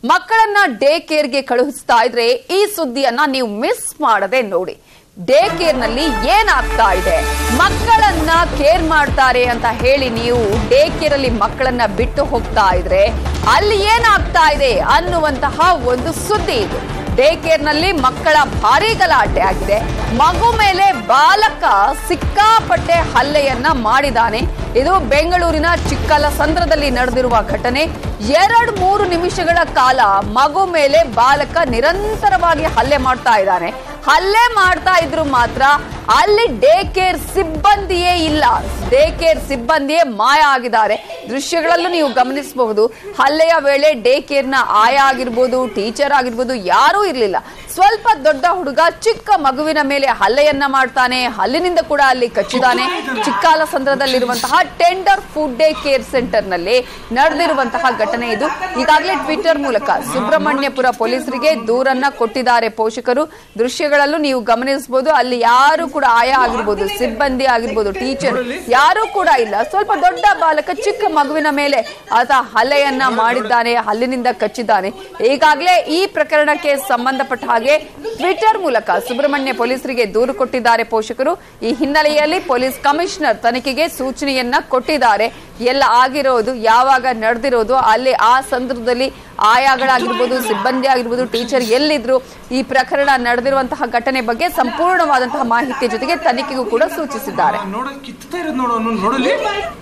ಮಕ್ಕಳನ್ನ ಡೇ ಕೇರ್ಗೆ ಕಳುಹಿಸ್ತಾ ಇದ್ರೆ ಈ ಸುದ್ದಿಯನ್ನ ನೀವು ಮಿಸ್ ಮಾಡದೆ ನೋಡಿ ಡೇ ಕೇರ್ ನಲ್ಲಿ ಏನಾಗ್ತಾ ಇದೆ ಮಕ್ಕಳನ್ನ ಕೇರ್ ಮಾಡ್ತಾರೆ ಅಂತ ಹೇಳಿ ನೀವು ಡೇ ಕೇರ್ ಅಲ್ಲಿ ಮಕ್ಕಳನ್ನ ಬಿಟ್ಟು ಹೋಗ್ತಾ ಇದ್ರೆ ಅಲ್ಲಿ ಏನಾಗ್ತಾ ಇದೆ ಅನ್ನುವಂತಹ ಒಂದು ಸುದ್ದಿ ಇದು ಡೇ ಕೇರ್ ನಲ್ಲಿ ಮಕ್ಕಳ ಭಾರಿ ಗಲಾಟೆ ಆಗಿದೆ ಮಗು ಮೇಲೆ ಬಾಲಕ ಸಿಕ್ಕಾಪಟ್ಟೆ ಹಲ್ಲೆಯನ್ನ ಮಾಡಿದಾನೆ ಇದು ಬೆಂಗಳೂರಿನ ಚಿಕ್ಕಲಸಂದ್ರದಲ್ಲಿ ನಡೆದಿರುವ ಘಟನೆ ಎರಡು ಮೂರು ನಿಮಿಷಗಳ ಕಾಲ ಮಗು ಮೇಲೆ ಬಾಲಕ ನಿರಂತರವಾಗಿ ಹಲ್ಲೆ ಮಾಡ್ತಾ ಇದ್ದಾನೆ ಹಲ್ಲೆ ಮಾಡ್ತಾ ಇದ್ರು ಮಾತ್ರ ಅಲ್ಲಿ ಡೇ ಕೇರ್ ಸಿಬ್ಬಂದಿಯೇ ಇಲ್ಲ ಡೇ ಕೇರ್ ಸಿಬ್ಬಂದಿಯೇ ಮಾಯ ಆಗಿದ್ದಾರೆ ದೃಶ್ಯಗಳಲ್ಲೂ ನೀವು ಗಮನಿಸಬಹುದು ಹಲ್ಲೆಯ ವೇಳೆ ಡೇ ಕೇರ್ನ ಆಯ ಆಗಿರ್ಬೋದು ಟೀಚರ್ ಆಗಿರ್ಬೋದು ಯಾರೂ ಇರಲಿಲ್ಲ ಸ್ವಲ್ಪ ದೊಡ್ಡ ಹುಡುಗ ಚಿಕ್ಕ ಮಗುವಿನ ಮೇಲೆ ಹಲ್ಲೆಯನ್ನ ಮಾಡ್ತಾನೆ ಹಲ್ಲಿನಿಂದ ಕೂಡ ಅಲ್ಲಿ ಕಚ್ಚಿದಾನೆ ಚಿಕ್ಕಾಲಸಂದ್ರದಲ್ಲಿರುವಂತಹ tender food day care centre ನಲ್ಲಿ ನಡೆದಿರುವಂತಹ ಘಟನೆ ಇದು ಈಗಾಗಲೇ ಟ್ವಿಟರ್ ಮೂಲಕ ಸುಬ್ರಹ್ಮಣ್ಯಪುರ ಪೊಲೀಸರಿಗೆ ದೂರನ್ನ ಕೊಟ್ಟಿದ್ದಾರೆ ಪೋಷಕರು ದೃಶ್ಯಗಳಲ್ಲೂ ನೀವು ಗಮನಿಸಬಹುದು ಅಲ್ಲಿ ಯಾರು ಕೂಡ ಆಯ ಆಗಿರ್ಬೋದು ಸಿಬ್ಬಂದಿ ಆಗಿರ್ಬೋದು ಟೀಚರ್ ಯಾರು ಕೂಡ ಇಲ್ಲ ಸ್ವಲ್ಪ ದೊಡ್ಡ ಬಾಲಕ ಚಿಕ್ಕ ಮಗುವಿನ ಮೇಲೆ ಆತ ಹಲ್ಲೆಯನ್ನ ಮಾಡಿದ್ದಾನೆ ಹಲ್ಲಿನಿಂದ ಕಚ್ಚಿದ್ದಾನೆ ಈಗಾಗಲೇ ಈ ಪ್ರಕರಣಕ್ಕೆ ಸಂಬಂಧಪಟ್ಟ ಹಾಗೆ ಟ್ವಿಟರ್ ಮೂಲಕ ಸುಬ್ರಹ್ಮಣ್ಯ ಪೊಲೀಸರಿಗೆ ದೂರು ಕೊಟ್ಟಿದ್ದಾರೆ ಪೋಷಕರು ಈ ಹಿನ್ನೆಲೆಯಲ್ಲಿ ಪೊಲೀಸ್ ಕಮಿಷನರ್ ತನಿಖೆಗೆ ಸೂಚನೆಯನ್ನ ಕೊಟ್ಟಿದ್ದಾರೆ ಎಲ್ಲ ಆಗಿರೋದು ಯಾವಾಗ ನಡೆದಿರೋದು ಅಲ್ಲಿ ಆ ಸಂದರ್ಭದಲ್ಲಿ ಆಯಾಗಳಾಗಿರ್ಬೋದು ಸಿಬ್ಬಂದಿ ಆಗಿರ್ಬೋದು ಟೀಚರ್ ಎಲ್ಲಿದ್ರು ಈ ಪ್ರಕರಣ ನಡೆದಿರುವಂತಹ ಘಟನೆ ಬಗ್ಗೆ ಸಂಪೂರ್ಣವಾದಂತಹ ಮಾಹಿತಿ ಜೊತೆಗೆ ತನಿಖೆಗೂ ಕೂಡ ಸೂಚಿಸಿದ್ದಾರೆ ನೋಡ ಕಿತ್ತಾ ಇರೋದು ನೋಡು ಅವ್ನು ನೋಡಲಿ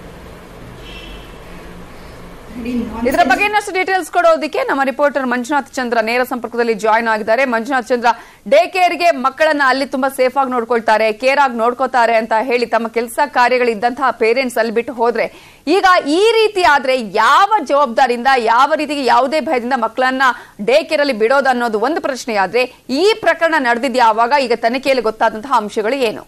ಇದರ ಬಗ್ಗೆ ಇನ್ನಷ್ಟು ಡೀಟೇಲ್ಸ್ ಕೊಡೋದಕ್ಕೆ ನಮ್ಮ ರಿಪೋರ್ಟರ್ ಮಂಜುನಾಥ್ ಚಂದ್ರ ನೇರ ಸಂಪರ್ಕದಲ್ಲಿ ಜಾಯ್ನ್ ಆಗಿದ್ದಾರೆ ಮಂಜುನಾಥ್ ಚಂದ್ರ ಡೇ ಕೇರ್ಗೆ ಮಕ್ಕಳನ್ನ ಅಲ್ಲಿ ತುಂಬಾ ಸೇಫ್ ಆಗಿ ನೋಡ್ಕೊಳ್ತಾರೆ ಕೇರ್ ಆಗಿ ನೋಡ್ಕೋತಾರೆ ಅಂತ ಹೇಳಿ ತಮ್ಮ ಕೆಲಸ ಕಾರ್ಯಗಳಿದ್ದಂತಹ ಪೇರೆಂಟ್ಸ್ ಅಲ್ಲಿ ಬಿಟ್ಟು ಹೋದ್ರೆ ಈಗ ಈ ರೀತಿ ಆದ್ರೆ ಯಾವ ಜವಾಬ್ದಾರಿಯಿಂದ ಯಾವ ರೀತಿಗೆ ಯಾವುದೇ ಭಯದಿಂದ ಮಕ್ಕಳನ್ನ ಡೇ ಕೇರ್ ಅಲ್ಲಿ ಬಿಡೋದು ಅನ್ನೋದು ಒಂದು ಪ್ರಶ್ನೆ ಆದ್ರೆ ಈ ಪ್ರಕರಣ ನಡೆದಿದ್ಯಾ ಆವಾಗ ಈಗ ತನಿಖೆಯಲ್ಲಿ ಗೊತ್ತಾದಂತಹ ಅಂಶಗಳು ಏನು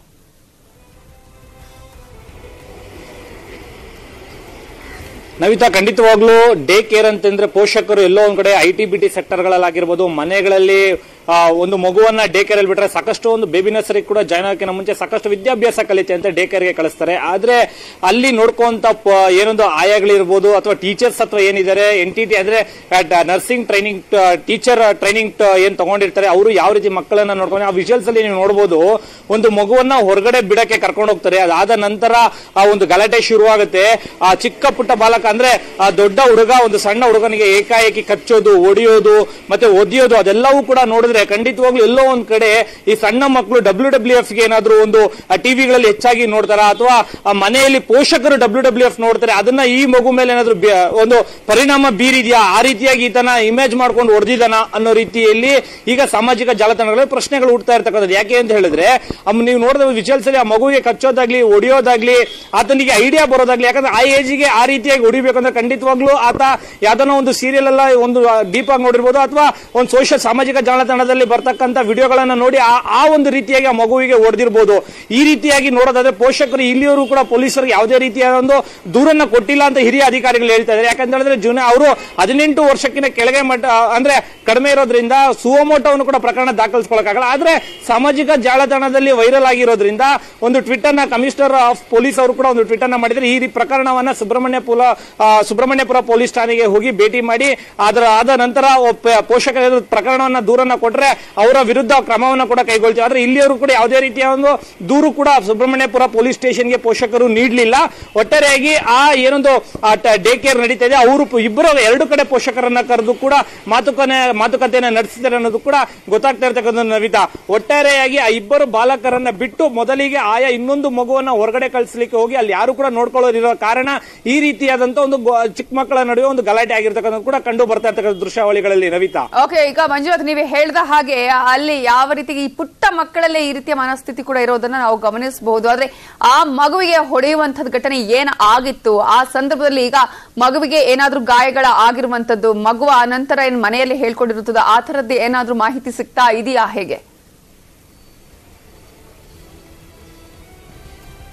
ನವಿತಾ ಖಂಡಿತವಾಗ್ಲೂ ಡೇ ಕೇರ್ ಅಂತಂದ್ರೆ ಪೋಷಕರು ಎಲ್ಲೋ ಒಂದ್ ಕಡೆ ಐ ಟಿ ಬಿ ಟಿ ಸೆಕ್ಟರ್ಗಳಲ್ಲಾಗಿರ್ಬೋದು ಮನೆಗಳಲ್ಲಿ ಆ, ಒಂದು ಮಗುವನ್ನ ಡೇ ಕೇರ್ ಅಲ್ಲಿ ಬಿಟ್ರೆ ಸಾಕಷ್ಟು ಒಂದು ಬೇಬಿ ನರ್ಸರಿ ಕೂಡ ಜಾಯ್ನ್ ಆಗೋಕ್ಕಿಂತ ಮುಂಚೆ ಸಾಕಷ್ಟು ವಿದ್ಯಾಭ್ಯಾಸ ಕಲಿತೆ ಅಂತ ಡೇ ಕೇರ್ಗೆ ಕಳಿಸ್ತಾರೆ ಆದ್ರೆ ಅಲ್ಲಿ ನೋಡ್ಕೊಂತ ಪ- ಏನೊಂದು ಆಯಾಗಳಿರ್ಬೋದು ಅಥವಾ ಟೀಚರ್ಸ್ ಅಥವಾ ಏನಿದ್ದಾರೆ ಎನ್ ಟಿ ಟಿ ಅಂದ್ರೆ ನರ್ಸಿಂಗ್ ಟ್ರೈನಿಂಗ್ ಟೀಚರ್ ಟ್ರೈನಿಂಗ್ ಏನ್ ತಗೊಂಡಿರ್ತಾರೆ ಅವರು ಯಾವ ರೀತಿ ಮಕ್ಕಳನ್ನ ನೋಡ್ಕೊಂಡು ಆ ವಿಜುವಲ್ಸ್ ಅಲ್ಲಿ ನೀವು ನೋಡಬಹುದು ಒಂದು ಮಗುವನ್ನ ಹೊರಗಡೆ ಬಿಡಕ್ಕೆ ಕರ್ಕೊಂಡು ಹೋಗ್ತಾರೆ ಅದಾದ ನಂತರ ಆ ಒಂದು ಗಲಾಟೆ ಶುರುವಾಗುತ್ತೆ ಆ ಚಿಕ್ಕ ಪುಟ್ಟ ಬಾಲಕ ಅಂದ್ರೆ ಆ ದೊಡ್ಡ ಹುಡುಗ ಒಂದು ಸಣ್ಣ ಹುಡುಗನಿಗೆ ಏಕಾಏಕಿ ಕಚ್ಚೋದು ಒಡೆಯೋದು ಮತ್ತೆ ಒದಿಯೋದು ಅದೆಲ್ಲವೂ ಕೂಡ ನೋಡಿದ್ರೆ ಖಂಡಿತವಾಗ್ಲೂ ಎಲ್ಲೋ ಒಂದ್ ಕಡೆ ಈ ಸಣ್ಣ ಮಕ್ಕಳು ಡಬ್ಲ್ಯೂ ಡಬ್ಲ್ಯೂ ಎಫ್ ಗೆ ಏನಾದ್ರು ಒಂದು ಟಿವಿಗಳಲ್ಲಿ ಹೆಚ್ಚಾಗಿ ನೋಡ್ತಾರ ಅಥವಾ ಆ ಮನೆಯಲ್ಲಿ ಪೋಷಕರು ಡಬ್ಲ್ಯೂ ಡಬ್ಲ್ಯೂ ಎಫ್ ನೋಡ್ತಾರೆ ಅದನ್ನ ಈ ಮಗು ಮೇಲೆ ಏನಾದ್ರು ಬಿ- ಒಂದು ಪರಿಣಾಮ ಬೀರಿದ್ಯಾ ಆ ರೀತಿಯಾಗಿ ಈತನ ಇಮೇಜ್ ಮಾಡ್ಕೊಂಡು ಹೊಡೆದಿದ್ದಾನ ಅನ್ನೋ ರೀತಿಯಲ್ಲಿ ಈಗ ಸಾಮಾಜಿಕ ಜಾಲತಾಣಗಳಲ್ಲಿ ಪ್ರಶ್ನೆಗಳು ಹುಡ್ತಾ ಇರ್ತಕ್ಕಂಥದ್ದು ಯಾಕೆ ಅಂತ ಹೇಳಿದ್ರೆ ಅಮ್ ನೀವು ನೋಡಿದ ವಿಜುವಲ್ಸ್ ಅಲ್ಲಿ ಆ ಮಗುವಿಗೆ ಕಚ್ಚೋದಾಗ್ಲಿ ಹೊಡಿಯೋದಾಗ್ಲಿ ಆತನಿಗೆ ಐಡಿಯಾ ಬರೋದಾಗ್ಲಿ ಯಾಕಂದ್ರೆ ಆ ಏಜಿಗೆ ಆ ರೀತಿಯಾಗಿ ಹೊಡಿಬೇಕಂದ್ರೆ ಖಂಡಿತವಾಗ್ಲೂ ಆತ ಯಾವ್ದನೋ ಒಂದು ಸೀರಿಯಲ್ ಎಲ್ಲ ಒಂದು ಡೀಪ್ ಆಗಿ ನೋಡಿರ್ಬೋದು ಅಥವಾ ಒಂದು ಸೋಷಿಯಲ್ ಸಾಮಾಜಿಕ ಜಾಲತಾಣದಲ್ಲಿ ಬರ್ತಕ್ಕಂಥ ವಿಡಿಯೋಗಳನ್ನ ನೋಡಿ ಆ ಆ ಒಂದು ರೀತಿಯಾಗಿ ಆ ಮಗುವಿಗೆ ಹೊಡೆದಿರ್ಬೋದು ಈ ರೀತಿಯಾಗಿ ನೋಡೋದಾದ್ರೆ ಪೋಷಕರು ಇಲ್ಲಿಯವರು ಕೂಡ ಪೊಲೀಸರಿಗೆ ಯಾವುದೇ ರೀತಿಯ ಒಂದು ದೂರನ್ನ ಕೊಟ್ಟಿಲ್ಲ ಅಂತ ಹಿರಿಯ ಅಧಿಕಾರಿಗಳು ಹೇಳ್ತಾ ಇದ್ದಾರೆ ಯಾಕಂತ ಹೇಳಿದ್ರೆ ಜೂನ್ ಅವರು ಹದಿನೆಂಟು ವರ್ಷಕ್ಕಿಂತ ಕೆಳಗೆ ಮಟ್ಟ ಅಂದ್ರೆ ಕಡಿಮೆ ಇರೋದ್ರಿಂದ ಸುವಮೋಟವನ್ನು ಕೂಡ ಪ್ರಕರಣ ದಾಖಲಿಸ್ಕೊಳಕ್ಕಾಗಲ್ಲ ಆದ್ರೆ ಸಾಮಾಜಿಕ ಜಾಲತಾಣದಲ್ಲಿ ವೈರಲ್ ಆಗಿರೋದ್ರಿಂದ ಒಂದು ಟ್ವಿಟರ್ ನ ಕಮಿಷನರ್ ಆಫ್ ಪೊಲೀಸ್ ಅವರು ಕೂಡ ಒಂದು ಟ್ವಿಟರ್ ನ ಮಾಡಿದ್ರೆ ಈ ರೀ- ಪ್ರಕರಣವನ್ನ ಸುಬ್ರಹ್ಮಣ್ಯಪುರ ಆ, ಸುಬ್ರಹ್ಮಣ್ಯಪುರ ಪೊಲೀಸ್ ಠಾಣೆಗೆ ಹೋಗಿ ಭೇಟಿ ಮಾಡಿ ಅದರ ಆದ ನಂತರ ಒಬ್ಬ ಪೋಷಕರ ಪ್ರಕರಣವನ್ನ ದೂರನ್ನ ಕೊಟ್ರೆ ಅವರ ವಿರುದ್ಧ ಕ್ರಮವನ್ನ ಕೂಡ ಕೈಗೊಳ್ತೀವಿ ಆದ್ರೆ ಇಲ್ಲಿಯವರು ಕೂಡ ಯಾವುದೇ ರೀತಿಯ ಒಂದು ದೂರು ಕೂಡ ಸುಬ್ರಹ್ಮಣ್ಯಪುರ ಪೊಲೀಸ್ ಸ್ಟೇಷನ್ಗೆ ಪೋಷಕರು ನೀಡಲಿಲ್ಲ ಒಟ್ಟಾರೆಯಾಗಿ ಆ ಏನೊಂದು ಡೇ ಕೇರ್ ನಡೀತಾ ಇದೆ ಅವರು ಇಬ್ಬರು ಎರಡು ಕಡೆ ಪೋಷಕರನ್ನ ಕರೆದು ಕೂಡ ಮಾತುಕತೆ ಮಾತುಕತೆಯನ್ನ ನಡೆಸಿದ್ದಾರೆ ಅನ್ನೋದು ಕೂಡ ಗೊತ್ತಾಗ್ತಾ ಇರ್ತಕ್ಕಂಥ ನವಿತಾ ಒಟ್ಟಾರೆಯಾಗಿ ಆ ಇಬ್ಬರು ಬಾಲಕರನ್ನ ಬಿಟ್ಟು ಮೊದಲಿಗೆ ಆಯಾ ಇನ್ನೊಂದು ಮಗುವನ್ನ ಹೊರಗಡೆ ಕಳಿಸ್ಲಿಕ್ಕೆ ಹೋಗಿ ಅಲ್ಲಿ ಯಾರು ಕೂಡ ನೋಡ್ಕೊಳ್ಳೋದಿರೋ ಕಾರಣ ಈ ರೀತಿಯಾದಂತ ಒಂದು ಗೊ- ಚಿಕ್ಕ ಮಕ್ಕಳ ನಡುವೆ ಒಂದು ಗಲಾಟೆ ಆಗಿರ್ತಕ್ಕಂಥ ಕೂಡ ಕಂಡು ಬರ್ತಾ ಇರ್ತಕ್ಕಂಥ ದೃಶ್ಯಾವಳಿಗಳಲ್ಲಿ ನವಿತಾ ಓಕೆ ಈಗ ಮಂಜುನಾಥ್ ನೀವು ಹೇಳ್ದ ಹಾಗೆ ಅಲ್ಲಿ ಯಾವ ರೀತಿ ಈ ಪುಟ್ಟ ಮಕ್ಕಳಲ್ಲೇ ಈ ರೀತಿಯ ಮನಸ್ಥಿತಿ ಕೂಡ ಇರೋದನ್ನ ನಾವು ಗಮನಿಸಬಹುದು ಆದ್ರೆ ಆ ಮಗುವಿಗೆ ಹೊಡೆಯುವಂತದ್ ಘಟನೆ ಏನ್ ಆಗಿತ್ತು ಆ ಸಂದರ್ಭದಲ್ಲಿ ಈಗ ಮಗುವಿಗೆ ಏನಾದ್ರೂ ಗಾಯಗಳ ಆಗಿರುವಂತದ್ದು ಮಗು ಆ ನಂತರ ಏನ್ ಮನೆಯಲ್ಲಿ ಹೇಳ್ಕೊಂಡಿರುತ್ತದ ಆ ತರದ್ದು ಏನಾದ್ರೂ ಮಾಹಿತಿ ಸಿಗ್ತಾ ಇದೆಯಾ ಹೇಗೆ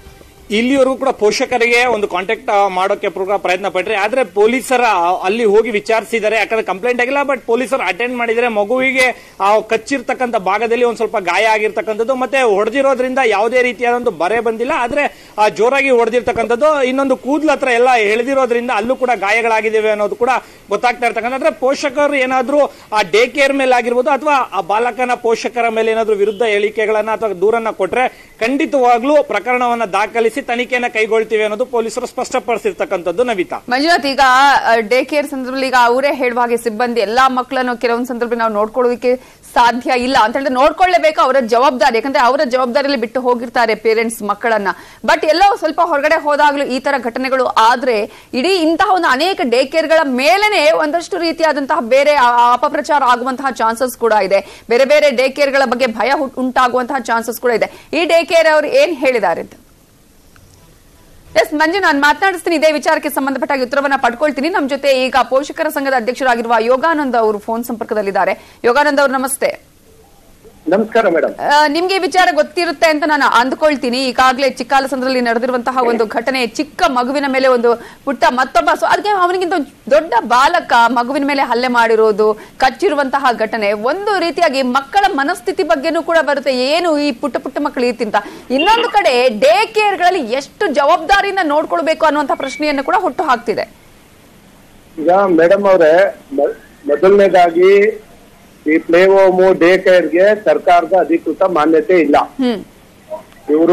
ಇಲ್ಲಿವರೆಗೂ ಕೂಡ ಪೋಷಕರಿಗೆ ಒಂದು ಕಾಂಟ್ಯಾಕ್ಟ್ ಮಾಡೋಕೆ ಪ್ರ- ಪ್ರಯತ್ನ ಪಟ್ರಿ ಆದ್ರೆ ಪೊಲೀಸರ ಅಲ್ಲಿ ಹೋಗಿ ವಿಚಾರಿಸಿದ್ದಾರೆ ಯಾಕಂದ್ರೆ ಕಂಪ್ಲೇಂಟ್ ಆಗಿಲ್ಲ ಬಟ್ ಪೊಲೀಸರು ಅಟೆಂಡ್ ಮಾಡಿದರೆ ಮಗುವಿಗೆ ಆ ಕಚ್ಚಿರ್ತಕ್ಕಂಥ ಭಾಗದಲ್ಲಿ ಒಂದ್ ಸ್ವಲ್ಪ ಗಾಯ ಆಗಿರ್ತಕ್ಕಂಥದ್ದು ಮತ್ತೆ ಹೊಡೆದಿರೋದ್ರಿಂದ ಯಾವುದೇ ರೀತಿಯಾದ ಒಂದು ಬರೆ ಬಂದಿಲ್ಲ ಆದ್ರೆ ಆ ಜೋರಾಗಿ ಹೊಡೆದಿರ್ತಕ್ಕಂಥದ್ದು ಇನ್ನೊಂದು ಕೂದಲ ಹತ್ರ ಎಲ್ಲ ಎಳೆದಿರೋದ್ರಿಂದ ಅಲ್ಲೂ ಕೂಡ ಗಾಯಗಳಾಗಿದ್ದಾವೆ ಅನ್ನೋದು ಕೂಡ ಗೊತ್ತಾಗ್ತಾ ಇರ್ತಕ್ಕಂಥ ಅಂದ್ರೆ ಪೋಷಕರು ಏನಾದ್ರೂ ಆ ಡೇ ಕೇರ್ ಮೇಲೆ ಆಗಿರ್ಬೋದು ಅಥವಾ ಆ ಬಾಲಕನ ಪೋಷಕರ ಮೇಲೆ ಏನಾದ್ರೂ ವಿರುದ್ಧ ಹೇಳಿಕೆಗಳನ್ನ ಅಥವಾ ದೂರನ್ನ ಕೊಟ್ರೆ ಖಂಡಿತವಾಗ್ಲೂ ಪ್ರಕರಣವನ್ನ ದಾಖಲಿಸಿ ತನಿಖೆಯನ್ನ ಕೈಗೊಳ್ತೀವಿ ಅನ್ನೋದು ಪೊಲೀಸರು ಸ್ಪಷ್ಟಪಡಿಸಿರ್ತಕ್ಕಂಥದ್ದು ನವಿತಾ ಮಂಜುನಾಥ್ ಈಗ ಡೇ ಕೇರ್ ಸಂದರ್ಭದಲ್ಲಿ ಈಗ ಅವರೇ ಹೇಳುವ ಹಾಗೆ ಸಿಬ್ಬಂದಿ ಎಲ್ಲಾ ಮಕ್ಕಳನ್ನು ಕೆಲವೊಂದು ಸಂದರ್ಭ ನಾವು ನೋಡ್ಕೊಳ್ಳೋದಕ್ಕೆ ಸಾಧ್ಯ ಇಲ್ಲ ಅಂತ ಹೇಳಿದ್ರೆ ನೋಡ್ಕೊಳ್ಳೇಬೇಕು ಅವರ ಜವಾಬ್ದಾರಿ ಯಾಕಂದ್ರೆ ಅವರ ಜವಾಬ್ದಾರಿಯಲ್ಲಿ ಬಿಟ್ಟು ಹೋಗಿರ್ತಾರೆ ಪೇರೆಂಟ್ಸ್ ಮಕ್ಕಳನ್ನ ಬಟ್ ಎಲ್ಲೋ ಸ್ವಲ್ಪ ಹೊರಗಡೆ ಹೋದಾಗ್ಲೂ ಈ ತರ ಘಟನೆಗಳು ಆದ್ರೆ ಇಡೀ ಇಂತಹ ಒಂದು ಅನೇಕ ಡೇ ಕೇರ್ಗಳ ಮೇಲೆನೆ ಒಂದಷ್ಟು ರೀತಿಯಾದಂತಹ ಬೇರೆ ಆ- ಆ ಅಪಪ್ರಚಾರ ಆಗುವಂತಹ ಚಾನ್ಸಸ್ ಕೂಡ ಇದೆ ಬೇರೆ ಬೇರೆ ಡೇ ಕೇರ್ಗಳ ಬಗ್ಗೆ ಭಯ ಹುಟ್- ಉಂಟಾಗುವಂತಹ ಚಾನ್ಸಸ್ ಕೂಡ ಇದೆ ಈ ಡೇ ಕೇರ್ ಅವರು ಏನ್ ಹೇಳಿದ್ದಾರೆ ಅಂತ ಎಸ್ ಮಂಜು ನಾನು ಮಾತನಾಡಿಸ್ತೀನಿ ಇದೇ ವಿಚಾರಕ್ಕೆ ಸಂಬಂಧಪಟ್ಟ ಹಾಗೆ ಉತ್ತರವನ್ನ ಪಡ್ಕೊಳ್ತೀನಿ ನಮ್ಮ ಜೊತೆ ಈಗ ಪೋಷಕರ ಸಂಘದ ಅಧ್ಯಕ್ಷರಾಗಿರುವ ಯೋಗಾನಂದ್ ಅವರು ಫೋನ್ ಸಂಪರ್ಕದಲ್ಲಿದ್ದಾರೆ ಯೋಗಾನಂದ್ ಅವರು ನಮಸ್ತೆ ನಮಸ್ಕಾರ ಮೇಡಮ್ ಆ, ನಿಮ್ಗೆ ಈ ವಿಚಾರ ಗೊತ್ತಿರುತ್ತೆ ಅಂತ ನಾನು ಅಂದ್ಕೊಳ್ತೀನಿ ಈಗಾಗಲೇ ಚಿಕ್ಕಾಲಸಂದ್ರಲ್ಲಿ ನಡೆದಿರುವಂತಹ ಒಂದು ಘಟನೆ ಚಿಕ್ಕ ಮಗುವಿನ ಮೇಲೆ ಒಂದು ಪುಟ್ಟ ಮತ್ತೊಬ್ಬ ಸೊ ಅದಕ್ಕೆ ಅವನಿಗಿಂತ ಒಂದು ದೊಡ್ಡ ಬಾಲಕ ಮಗುವಿನ ಮೇಲೆ ಹಲ್ಲೆ ಮಾಡಿರೋದು ಕಚ್ಚಿರುವಂತಹ ಘಟನೆ ಒಂದು ರೀತಿಯಾಗಿ ಮಕ್ಕಳ ಮನಸ್ಥಿತಿ ಬಗ್ಗೆನೂ ಕೂಡ ಬರುತ್ತೆ ಏನು ಈ ಪುಟ್ಟ ಪುಟ್ಟ ಮಕ್ಕಳು ಇರ್ತಿಂತ ಇನ್ನೊಂದು ಕಡೆ ಡೇ ಕೇರ್ಗಳಲ್ಲಿ ಎಷ್ಟು ಜವಾಬ್ದಾರಿಯಿಂದ ನೋಡ್ಕೊಳ್ಬೇಕು ಅನ್ನುವಂಥ ಪ್ರಶ್ನೆಯನ್ನು ಕೂಡ ಹುಟ್ಟು ಹಾಕ್ತಿದೆ ಈಗ ಮೇಡಮ್ ಅವರೇ ಮೊದಲನೇದಾಗಿ ಈ ಪ್ಲೇ ಹೋಮು ಡೇ ಕೇರ್ಗೆ ಸರ್ಕಾರದ ಅಧಿಕೃತ ಮಾನ್ಯತೆ ಇಲ್ಲ ಹ್ಮ್ ಇವರು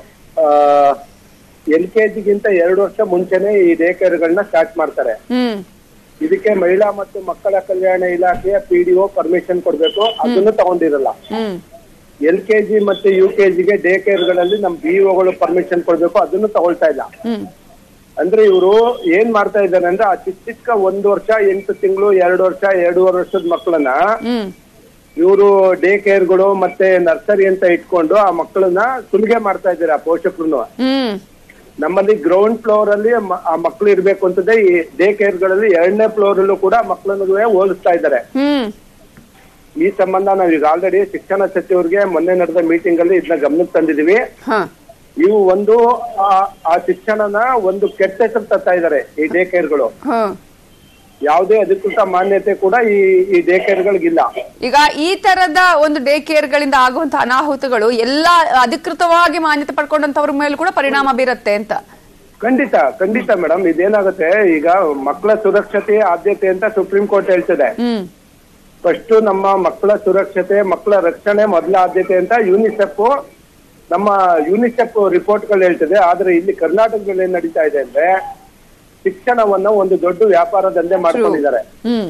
ಎಲ್ ಕೆ ಜಿಗಿಂತ ಎರಡು ವರ್ಷ ಮುಂಚೆನೆ ಈ ಡೇ ಕೇರ್ಗಳನ್ನ ಸ್ಟಾರ್ಟ್ ಮಾಡ್ತಾರೆ ಹ್ಮ್ ಇದಕ್ಕೆ ಮಹಿಳಾ ಮತ್ತು ಮಕ್ಕಳ ಕಲ್ಯಾಣ ಇಲಾಖೆಯ ಪಿಡಿಒ ಪರ್ಮಿಷನ್ ಕೊಡ್ಬೇಕು ಅದನ್ನು ತಗೊಂಡಿರಲ್ಲ ಹ್ಮ್ ಎಲ್ ಕೆ ಜಿ ಮತ್ತೆ ಯು ಕೆ ಜಿಗೆ ಡೇ ಕೇರ್ಗಳಲ್ಲಿ ನಮ್ ಬಿಇಒಗಳು ಪರ್ಮಿಷನ್ ಕೊಡ್ಬೇಕು ಅದನ್ನು ತಗೊಳ್ತಾ ಇಲ್ಲ ಹ್ಮ್ ಅಂದ್ರೆ ಇವರು ಏನ್ ಮಾಡ್ತಾ ಇದ್ದಾರೆ ಅಂದ್ರೆ ಆ ಚಿಕ್ಕ ಚಿಕ್ಕ ಒಂದು ವರ್ಷ ಎಂಟು ತಿಂಗಳು ಎರಡು ವರ್ಷ ಎರಡೂವರೆ ವರ್ಷದ ಮಕ್ಕಳನ್ನ ಹ್ಮ್ ಇವರು ಡೇ ಕೇರ್ಗಳು ಮತ್ತೆ ನರ್ಸರಿ ಅಂತ ಇಟ್ಕೊಂಡು ಆ ಮಕ್ಕಳನ್ನ ಸುಲಿಗೆ ಮಾಡ್ತಾ ಇದ್ದಾರೆ ಆ ಪೋಷಕರು ಹ್ಮ್ ನಮ್ಮಲ್ಲಿ ಗ್ರೌಂಡ್ ಫ್ಲೋರ್ ಅಲ್ಲಿ ಮ- ಆ ಮಕ್ಕಳು ಇರ್ಬೇಕು ಅಂತಂದ್ರೆ ಈ ಡೇ ಕೇರ್ಗಳಲ್ಲಿ ಎರಡನೇ ಫ್ಲೋರ್ ಅಲ್ಲೂ ಕೂಡ ಮಕ್ಕಳನ್ನು ಹೋಲಿಸ್ತಾ ಇದ್ದಾರೆ ಹ್ಮ್ ಈ ಸಂಬಂಧ ನಾವು ಈಗ ಆಲ್ರೆಡಿ ಶಿಕ್ಷಣ ಸಚಿವರಿಗೆ ಮೊನ್ನೆ ನಡೆದ ಮೀಟಿಂಗ್ ಅಲ್ಲಿ ಇದನ್ನ ಗಮನಕ್ಕೆ ತಂದಿದೀವಿ ಹ ಇವು ಒಂದು ಆ- ಆ ಶಿಕ್ಷಣನ ಒಂದು ಕೆಟ್ಟ ಹೆಸರು ತರ್ತಾ ಇದ್ದಾರೆ ಈ ಡೇ ಕೇರ್ಗಳು ಹ ಯಾವುದೇ ಅಧಿಕೃತ ಮಾನ್ಯತೆ ಕೂಡ ಈ ಈ ಡೇ ಕೇರ್ಗಳಿಗಿಲ್ಲ ಈಗ ಈ ತರದ ಒಂದು ಡೇ ಕೇರ್ ಗಳಿಂದ ಆಗುವಂತಹ ಅನಾಹುತಗಳು ಎಲ್ಲಾ ಅಧಿಕೃತವಾಗಿ ಮಾನ್ಯತೆ ಪಡ್ಕೊಂಡಂತವ್ರ ಮೇಲೂ ಕೂಡ ಪರಿಣಾಮ ಬೀರತ್ತೆ ಅಂತ ಖಂಡಿತ ಖಂಡಿತ ಮೇಡಮ್ ಇದೇನಾಗುತ್ತೆ ಈಗ ಮಕ್ಕಳ ಸುರಕ್ಷತೆ ಆದ್ಯತೆ ಅಂತ ಸುಪ್ರೀಂ ಕೋರ್ಟ್ ಹೇಳ್ತದೆ ಹ್ಮ್ ಫಸ್ಟ್ ನಮ್ಮ ಮಕ್ಕಳ ಸುರಕ್ಷತೆ ಮಕ್ಕಳ ರಕ್ಷಣೆ ಮೊದಲ ಆದ್ಯತೆ ಅಂತ ಯುನಿಸೆಫ್ ನಮ್ಮ ಯುನಿಸೆಫ್ ರಿಪೋರ್ಟ್ಗಳು ಹೇಳ್ತದೆ ಆದ್ರೆ ಇಲ್ಲಿ ಕರ್ನಾಟಕದಲ್ಲಿ ಏನ್ ನಡೀತಾ ಇದೆ ಅಂದ್ರೆ ಶಿಕ್ಷಣವನ್ನ ಒಂದು ದೊಡ್ಡ ವ್ಯಾಪಾರ ದಂಧೆ ಮಾಡ್ಕೊಂಡಿದ್ದಾರೆ ಹ್ಮ್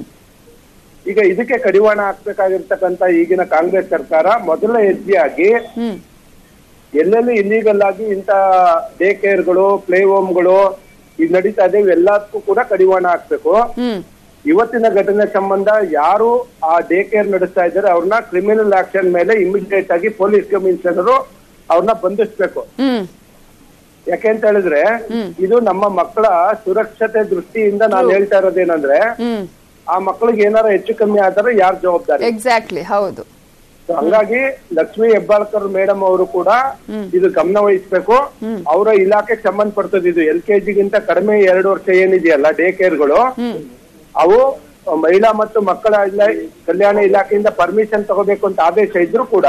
ಈಗ ಇದಕ್ಕೆ ಕಡಿವಾಣ ಹಾಕ್ಬೇಕಾಗಿರ್ತಕ್ಕಂತ ಈಗಿನ ಕಾಂಗ್ರೆಸ್ ಸರ್ಕಾರ ಮೊದಲ ಹೆಜ್ಜೆಯಾಗಿ ಹ್ಮ್ ಎಲ್ಲೆಲ್ಲಿ ಇಲ್ಲಿಗಲ್ ಆಗಿ ಇಂತ ಡೇ ಕೇರ್ಗಳು ಪ್ಲೇ ಹೋಮ್ಗಳು ಇದು ನಡೀತಾ ಇದೆ ಇವೆಲ್ಲದಕ್ಕೂ ಕೂಡ ಕಡಿವಾಣ ಹಾಕ್ಬೇಕು ಹ್ಮ್ ಇವತ್ತಿನ ಘಟನೆ ಸಂಬಂಧ ಯಾರು ಆ ಡೇ ಕೇರ್ ನಡೆಸ್ತಾ ಇದ್ದಾರೆ ಅವ್ರನ್ನ ಕ್ರಿಮಿನಲ್ ಆಕ್ಷನ್ ಮೇಲೆ ಇಮಿಡಿಯೇಟ್ ಆಗಿ ಪೊಲೀಸ್ ಕಮಿಷನರು ಅವ್ರನ್ನ ಬಂಧಿಸ್ಬೇಕು ಹ್ಮ್ ಯಾಕೆಂತ ಹೇಳಿದ್ರೆ ಇದು ನಮ್ಮ ಮಕ್ಕಳ ಸುರಕ್ಷತೆ ದೃಷ್ಟಿಯಿಂದ ನಾನು ಹೇಳ್ತಾ ಇರೋದೇನಂದ್ರೆ ಹ್ಮ್ ಆ ಮಕ್ಕಳಿಗೆ ಏನಾರ ಹೆಚ್ಚು ಕಮ್ಮಿ ಆದ್ರೆ ಯಾರ್ ಜವಾಬ್ದಾರಿ ಎಕ್ಸಾಕ್ಟ್ಲಿ ಹೌದು So ಹಂಗಾಗಿ ಲಕ್ಷ್ಮೀ ಹೆಬ್ಬಾಳ್ಕರ್ ಮೇಡಮ್ ಅವರು ಕೂಡ ಇದು ಗಮನ ವಹಿಸ್ಬೇಕು ಅವರ ಇಲಾಖೆಗೆ ಸಂಬಂಧಪಡ್ತದೆ ಇದು ಎಲ್ ಕೆ ಜಿಗಿಂತ ಕಡಿಮೆ ಎರಡು ವರ್ಷ ಏನಿದೆಯಲ್ಲ ಡೇ ಕೇರ್ಗಳು ಅವು ಮಹಿಳಾ ಮತ್ತು ಮಕ್ಕಳ ಇಲಾ- ಕಲ್ಯಾಣ ಇಲಾಖೆಯಿಂದ ಪರ್ಮಿಷನ್ ತಗೋಬೇಕು ಅಂತ ಆದೇಶ ಇದ್ರು ಕೂಡ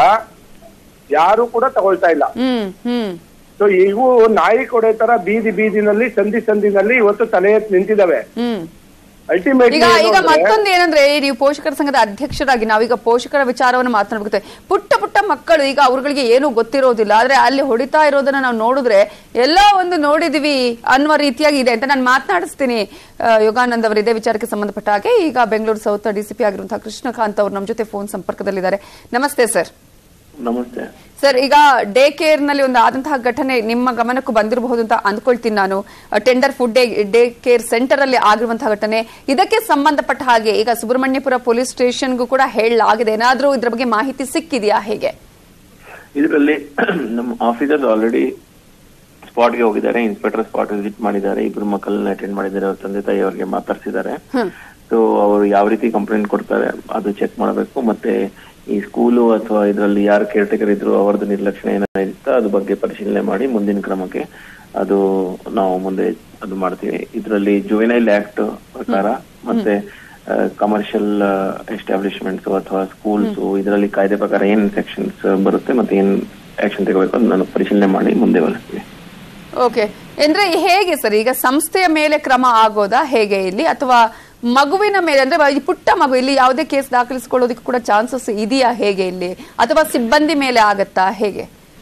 ಯಾರು ಕೂಡ ತಗೊಳ್ತಾ ಇಲ್ಲ ಹ್ಮ್ ಹ್ಮ್ ಸೊ ಇವು ನಾಯಿ ಕೊಡೆ ತರ ಬೀದಿ ಬೀದಿನಲ್ಲಿ ಸಂಧಿ ಸಂಧಿನಲ್ಲಿ ಇವತ್ತು ತಲೆ ಎತ್ತಿ ನಿಂತಿದಾವೆ ಹ್ಮ್ ಅಲ್ಟಿಮೇಟ್ಲಿ ಈಗ ಈಗ ಮತ್ತೊಂದು ಏನಂದ್ರೆ ನೀವು ಪೋಷಕರ ಸಂಘದ ಅಧ್ಯಕ್ಷರಾಗಿ ನಾವೀಗ ಪೋಷಕರ ವಿಚಾರವನ್ನು ಮಾತನಾಡಬೇಕು ಪುಟ್ಟ ಪುಟ್ಟ ಮಕ್ಕಳು ಈಗ ಅವ್ರಗಳಿಗೆ ಏನೂ ಗೊತ್ತಿರೋದಿಲ್ಲ ಆದ್ರೆ ಅಲ್ಲಿ ಹೊಡಿತಾ ಇರೋದನ್ನ ನಾವು ನೋಡಿದ್ರೆ ಎಲ್ಲೋ ಒಂದು ನೋಡಿದೀವಿ ಅನ್ನುವ ರೀತಿಯಾಗಿ ಇದೆ ಅಂತ ನಾನು ಮಾತನಾಡಿಸ್ತೀನಿ ಆ, ಯೋಗಾನಂದ್ ಅವರು ಇದೇ ವಿಚಾರಕ್ಕೆ ಸಂಬಂಧಪಟ್ಟ ಹಾಗೆ ಈಗ ಬೆಂಗಳೂರು ಸೌತ್ ಡಿಸಿಪಿ ಆಗಿರುವಂತಹ ಕೃಷ್ಣಕಾಂತ್ ಅವರು ನಮ್ಮ ಜೊತೆ ಫೋನ್ ಸಂಪರ್ಕದಲ್ಲಿದ್ದಾರೆ ನಮಸ್ತೆ ಸರ್ ನಮಸ್ತೆ ಸರ್ ಈಗ ಡೇ ಕೇರ್ ನಲ್ಲಿ ಒಂದು ಆದಂತಹ ಘಟನೆ ನಿಮ್ಮ ಗಮನಕ್ಕೂ ಬಂದಿರಬಹುದು ಅಂತ ಅಂದ್ಕೊಳ್ತೀನಿ ನಾನು tender food day day care centre ಅಲ್ಲಿ ಆಗಿರುವಂತಹ ಘಟನೆ ಇದಕ್ಕೆ ಸಂಬಂಧಪಟ್ಟ ಹಾಗೆ ಈಗ ಸುಬ್ರಹ್ಮಣ್ಯಪುರ ಪೊಲೀಸ್ ಸ್ಟೇಷನ್ಗೂ ಕೂಡ ಹೇಳಲಾಗಿದೆ ಏನಾದ್ರೂ ಇದ್ರ ಬಗ್ಗೆ ಮಾಹಿತಿ ಸಿಕ್ಕಿದೆಯಾ ಹೇಗೆ ಇದರಲ್ಲಿ ನಮ್ಮ ಆಫೀಸರ್ಸ್ ಆಲ್ರೆಡಿ ಸ್ಪಾಟ್ಗೆ ಹೋಗಿದ್ದಾರೆ ಇನ್ಸ್ಪೆಕ್ಟರ್ ಸ್ಪಾಟ್ ವಿಸಿಟ್ ಮಾಡಿದ್ದಾರೆ ಇಬ್ರು ಮಕ್ಕಳನ್ನ ಅಟೆಂಡ್ ಮಾಡಿದ್ದಾರೆ ಅವ್ರ ತಂದೆ ತಾಯಿ ಅವರಿಗೆ ಮಾತಾಡ್ಸಿದ್ದಾರೆ ಸೊ ಅವರು ಯಾವ ರೀತಿ ಕಂಪ್ಲೇಂಟ್ ಕೊಡ್ತಾರೆ ಅದು ಚೆಕ್ ಮಾಡಬೇಕು ಮತ್ತೆ ಈ ಸ್ಕೂಲು ಅಥವಾ ಇದರಲ್ಲಿ ಯಾರು ಕೇರ್ ಟೇಕರ್ ಇದ್ರು ಅವರದ್ದು ನಿರ್ಲಕ್ಷ್ಯ ಏನಾಗಿತ್ತು ಅದ್ರ ಬಗ್ಗೆ ಪರಿಶೀಲನೆ ಮಾಡಿ ಮುಂದಿನ ಕ್ರಮಕ್ಕೆ ಅದು ನಾವು ಮುಂದೆ ಅದು ಮಾಡ್ತೀವಿ ಇದರಲ್ಲಿ ಜುವೆನೈಲ್ ಆಕ್ಟ್ ಪ್ರಕಾರ ಮತ್ತೆ ಕಮರ್ಷಿಯಲ್ ಎಸ್ಟಾಬ್ಲಿಷ್ಮೆಂಟ್ಸ್ ಅಥವಾ ಸ್ಕೂಲ್ಸ್ ಇದರಲ್ಲಿ ಕಾಯ್ದೆ ಪ್ರಕಾರ ಏನ್ ಸೆಕ್ಷನ್ಸ್ ಬರುತ್ತೆ ಮತ್ತೆ ಏನ್ ಆಕ್ಷನ್ ತಗೋಬೇಕು ಅಂತ ನಾನು ಪರಿಶೀಲನೆ ಮಾಡಿ ಮುಂದೆ ಬರುತ್ತೀವಿ ಓಕೆ ಅಂದ್ರೆ ಹೇಗೆ ಸರ್ ಈಗ ಸಂಸ್ಥೆಯ ಮೇಲೆ ಕ್ರಮ ಆಗೋದಾ ಹೇಗೆ ಇಲ್ಲಿ ಅಥವಾ ಮಗುವಿನ ಮೇಲೆ ಅಂದ್ರೆ ಈ ಪುಟ್ಟ ಮಗು ಇಲ್ಲಿ ಯಾವುದೇ ಕೇಸ್ ದಾಖಲಿಸಿಕೊಳ್ಳೋದಕ್ಕೆ ಕೂಡ ಚಾನ್ಸಸ್ ಇದೆಯಾ ಹೇಗೆ ಇಲ್ಲಿ ಅಥವಾ ಸಿಬ್ಬಂದಿ ಮೇಲೆ ಆಗತ್ತಾ ಹೇಗೆ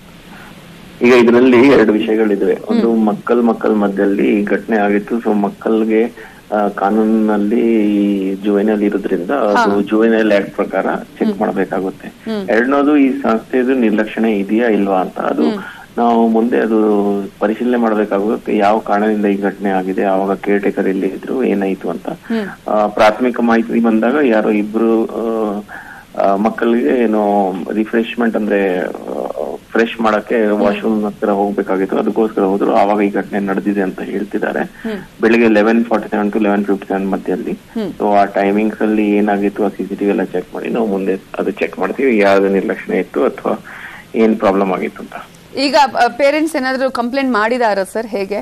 ಈಗ ಇದರಲ್ಲಿ ಎರಡು ವಿಷಯಗಳಿವೆ ಒಂದು ಮಕ್ಕಳ ಮಕ್ಕಳ ಮಧ್ಯದಲ್ಲಿ ಈ ಘಟನೆ ಆಗಿತ್ತು ಸೊ ಮಕ್ಕಳಿಗೆ ಆ, ಕಾನೂನಿನಲ್ಲಿ ಈ ಜುವೆನಲ್ ಇರೋದ್ರಿಂದ ಅದು ಜುವೆನಲ್ ಆಕ್ಟ್ ಪ್ರಕಾರ ಚೆಕ್ ಮಾಡಬೇಕಾಗುತ್ತೆ ಎರಡನೇದು ಈ ಸಂಸ್ಥೆದು ನಿರ್ಲಕ್ಷಣೆ ಇದೆಯಾ ಇಲ್ವಾ ಅಂತ ಅದು ನಾವು ಮುಂದೆ ಅದು ಪರಿಶೀಲನೆ ಮಾಡಬೇಕಾಗುತ್ತೆ ಯಾವ ಕಾರಣದಿಂದ ಈ ಘಟನೆ ಆಗಿದೆ ಆವಾಗ ಕೇರ್ ಟೇಕರ್ ಎಲ್ಲಿ ಇದ್ರು ಏನಾಯ್ತು ಅಂತ ಆ, ಪ್ರಾಥಮಿಕ ಮಾಹಿತಿ ಬಂದಾಗ ಯಾರೋ ಇಬ್ರು ಆ, ಆ, ಮಕ್ಕಳಿಗೆ ಏನೋ ರಿಫ್ರೆಶ್ಮೆಂಟ್ ಅಂದ್ರೆ ಫ್ರೆಶ್ ಮಾಡಕ್ಕೆ ವಾಶ್ರೂಮ್ ಹತ್ರ ಹೋಗ್ಬೇಕಾಗಿತ್ತು ಅದಕ್ಕೋಸ್ಕರ ಹೋದ್ರು ಆವಾಗ ಈ ಘಟನೆ ನಡೆದಿದೆ ಅಂತ ಹೇಳ್ತಿದ್ದಾರೆ ಬೆಳಿಗ್ಗೆ eleven forty seven to eleven fifty seven ಮಧ್ಯದಲ್ಲಿ ಸೊ ಆ ಟೈಮಿಂಗ್ಸ್ ಅಲ್ಲಿ ಏನಾಗಿತ್ತು ಆ ಸಿಸಿಟಿವಿ ಎಲ್ಲ ಚೆಕ್ ಮಾಡಿ ನಾವು ಮುಂದೆ ಅದು ಚೆಕ್ ಮಾಡ್ತೀವಿ ಯಾವ್ದು ನಿರ್ಲಕ್ಷಣೆ ಇತ್ತು ಅಥವಾ ಏನ್ ಪ್ರಾಬ್ಲಮ್ ಆಗಿತ್ತು ಅಂತ ಈಗ ಪೇರೆಂಟ್ಸ್ ಏನಾದ್ರು ಕಂಪ್ಲೇಂಟ್ ಮಾಡಿದಾರ ಸರ್ ಹೇಗೆ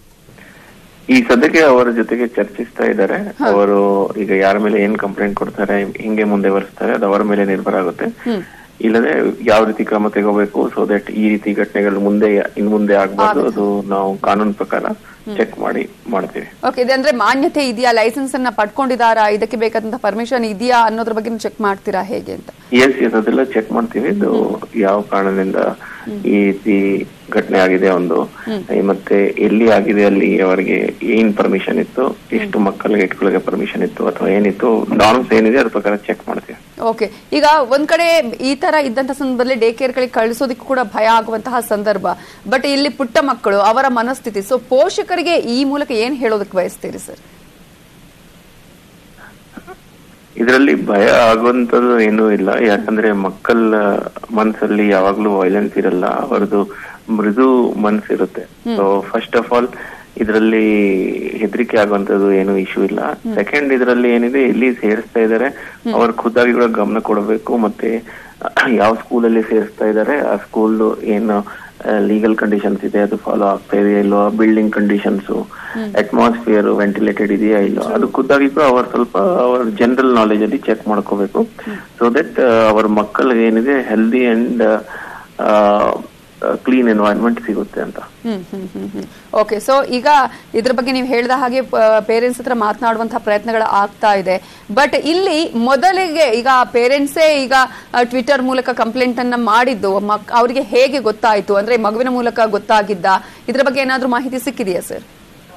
ಈ ಸದ್ಯಕ್ಕೆ ಅವರ ಜೊತೆಗೆ ಚರ್ಚಿಸ್ತಾ ಇದ್ದಾರೆ ಅವರು ಈಗ ಯಾರ ಮೇಲೆ ಏನ್ ಕಂಪ್ಲೇಂಟ್ ಕೊಡ್ತಾರೆ ಹಿಂಗೆ ಮುಂದೆ ಬರೆಸ್ತಾರೆ ಅದು ಅವರ ಮೇಲೆ ನಿರ್ಭರ ಆಗುತ್ತೆ ಇಲ್ಲದೆ ಯಾವ ರೀತಿ ಕ್ರಮ ತಗೋಬೇಕು ಸೊ ದಟ್ ಈ ರೀತಿ ಘಟನೆಗಳು ಮುಂದೆ ಇನ್ ಮುಂದೆ ಆಗ್ಬಾರ್ದು ಅದು ನಾವು ಕಾನೂನು ಪ್ರಕಾರ ಚೆಕ್ ಮಾಡಿ ಮಾಡ್ತೀವಿ ಓಕೆ ಇದಂದ್ರೆ ಮಾನ್ಯತೆ ಇದೆಯಾ ಲೈಸೆನ್ಸ್ ಅನ್ನ ಪಡ್ಕೊಂಡಿದಾರಾ ಇದಕ್ಕೆ ಬೇಕಾದಂತ ಪರ್ಮಿಷನ್ ಇದೆಯಾ ಅನ್ನೋದ್ರ ಬಗ್ಗೆ ಚೆಕ್ ಮಾಡ್ತೀರಾ ಹೇಗೆ ಅಂತ ಎಸ್ ಎಸ್ ಅದೆಲ್ಲ ಚೆಕ್ ಮಾಡ್ತೀವಿ ಇದು ಯಾವ ಕಾರಣದಿಂದ ಈ ರೀತಿ ಘಟನೆ ಆಗಿದೆ ಒಂದು ಈ ಮತ್ತೆ ಎಲ್ಲಿ ಆಗಿದೆ ಅಲ್ಲಿ ಅವರಿಗೆ ಏನ್ ಪರ್ಮಿಷನ್ ಇತ್ತು ಎಷ್ಟು ಮಕ್ಕಳಿಗೆ ಇಟ್ಕೊಳ್ಳೋಕೆ ಪರ್ಮಿಷನ್ ಇತ್ತು ಅಥವಾ ಏನಿತ್ತು ನಾರ್ಮ್ಸ್ ಏನಿದೆ ಅದ್ರ ಪ್ರಕಾರ ಚೆಕ್ ಮಾಡ್ತೀವಿ ಓಕೆ ಈಗ ಒಂದ್ ಕಡೆ ಈ ತರ ಇದ್ದಂತ ಸಂದರ್ಭದಲ್ಲಿ ಡೇ ಕೇರ್ಗಳಿಗೆ ಕಳಿಸೋದಕ್ಕೂ ಕೂಡ ಭಯ ಆಗುವಂತಹ ಸಂದರ್ಭ ಬಟ್ ಇಲ್ಲಿ ಪುಟ್ಟ ಮಕ್ಕಳು ಅವರ ಮನಸ್ಥಿತಿ ಸೊ ಪೋಷಕರಿಗೆ ಈ ಮೂಲಕ ಏನ್ ಹೇಳೋದಕ್ಕೆ ಬಯಸ್ತೀರಿ ಸರ್ ಇದರಲ್ಲಿ ಭಯ ಆಗುವಂತದ್ದು ಏನೂ ಇಲ್ಲ ಯಾಕಂದ್ರೆ ಮಕ್ಕಳ ಮನ್ಸಲ್ಲಿ ಯಾವಾಗ್ಲೂ ವೈಲೆನ್ಸ್ ಇರಲ್ಲ ಅವರದು ಮೃದು ಮನ್ಸಿರುತ್ತೆ ಸೊ ಫಸ್ಟ್ ಆಫ್ ಆಲ್ ಇದರಲ್ಲಿ ಹೆದರಿಕೆ ಆಗುವಂತದ್ದು ಏನು ಇಶ್ಯೂ ಇಲ್ಲ ಸೆಕೆಂಡ್ ಇದರಲ್ಲಿ ಏನಿದೆ ಎಲ್ಲಿ ಸೇರಿಸ್ತಾ ಇದ್ದಾರೆ ಅವ್ರ ಖುದ್ದಾಗಿ ಕೂಡ ಗಮನ ಕೊಡಬೇಕು ಮತ್ತೆ ಯಾವ ಸ್ಕೂಲಲ್ಲಿ ಸೇರಿಸ್ತಾ ಇದ್ದಾರೆ ಆ ಸ್ಕೂಲ್ ಏನು ಲೀಗಲ್ ಕಂಡೀಷನ್ಸ್ ಇದೆ ಅದು ಫಾಲೋ ಆಗ್ತಾ ಇದೆಯಾ ಇಲ್ವಾ ಬಿಲ್ಡಿಂಗ್ ಕಂಡೀಷನ್ಸ್ ಅಟ್ಮಾಸ್ಫಿಯರ್ ವೆಂಟಿಲೇಟೆಡ್ ಇದೆಯಾ ಇಲ್ವಾ ಅದು ಖುದ್ದಾಗಿ ಕೂಡ ಅವ್ರ ಸ್ವಲ್ಪ ಅವರ ಜನರಲ್ ನಾಲೆಜ್ ಅಲ್ಲಿ ಚೆಕ್ ಮಾಡ್ಕೋಬೇಕು ಸೊ ದಟ್ ಅವರ ಮಕ್ಕಳಿಗೆ ಏನಿದೆ ಹೆಲ್ದಿ ಅಂಡ್ ಕ್ಲೀನ್ ಎನ್ವೈರನ್ಮೆಂಟ್ ಸಿಗುತ್ತೆ ಅಂತ ಹ್ಮ್ ಹ್ಮ್ ಹ್ಮ್ ಹ್ಮ್ ಓಕೆ ಸೊ ಈಗ ಇದ್ರ ಬಗ್ಗೆ ನೀವು ಹೇಳಿದ ಹಾಗೆ ಪೇರೆಂಟ್ಸ್ ಹತ್ರ ಮಾತನಾಡುವಂತಹ ಪ್ರಯತ್ನಗಳು ಆಗ್ತಾ ಇದೆ ಬಟ್ ಇಲ್ಲಿ ಮೊದಲಿಗೆ ಈಗ ಪೇರೆಂಟ್ಸೇ ಈಗ ಟ್ವಿಟರ್ ಮೂಲಕ ಕಂಪ್ಲೇಂಟ್ ಅನ್ನ ಮಾಡಿದ್ದು ಮಕ್ ಅವರಿಗೆ ಹೇಗೆ ಗೊತ್ತಾಯ್ತು ಅಂದ್ರೆ ಮಗುವಿನ ಮೂಲಕ ಗೊತ್ತಾಗಿದ್ದ ಇದ್ರ ಬಗ್ಗೆ ಏನಾದ್ರೂ ಮಾಹಿತಿ ಸಿಕ್ಕಿದೆಯಾ ಸರ್